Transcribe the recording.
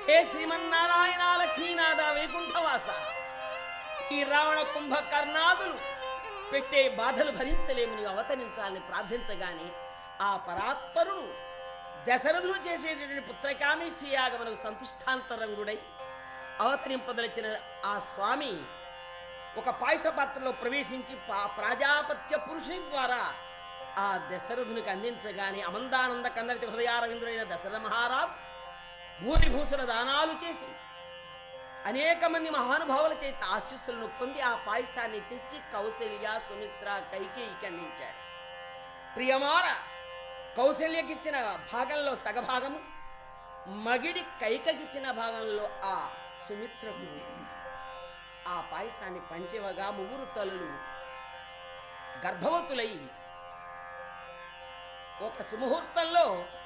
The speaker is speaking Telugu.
హే శ్రీమన్నారాయణ లక్ష్మీనాథ వైకుంఠవాస ఈ రావణ కుంభకర్ణాదులు పెట్టే బాధలు భరించలేము నీవు అవతరించాలని ప్రార్థించగానే ఆ పరాత్పరుడు దశరథుడు చేసేటటువంటి పుత్రకామేష్టి యాగమునకు సంతుష్టాంతరంగుడై అవతరింపదలిచిన ఆ స్వామి ఒక పాయస పాత్రలో ప్రవేశించి పా- ప్రాజాపత్య పురుషుని ద్వారా ఆ దశరథునికి అందించగానే అమందానంద కన్నడిత హృదయారవింద్రుడైన దశరథ మహారాజు భూరిభూషణ దానాలు చేసి అనేక మంది మహానుభావుల చేత ఆశీస్సులను పొంది ఆ పాయసాన్ని తెచ్చి కౌశల్య సుమిత్ర కైకేయికి అందించాడు ప్రియమార కౌశల్యకిచ్చిన భాగంలో సగభాగము మగిడి కైకకిచ్చిన భాగంలో ఆ సుమిత్రకు ఆ పాయసాన్ని పంచివగా ముగ్గురు తల్లులు గర్భవతులై ఒక సుముహూర్తంలో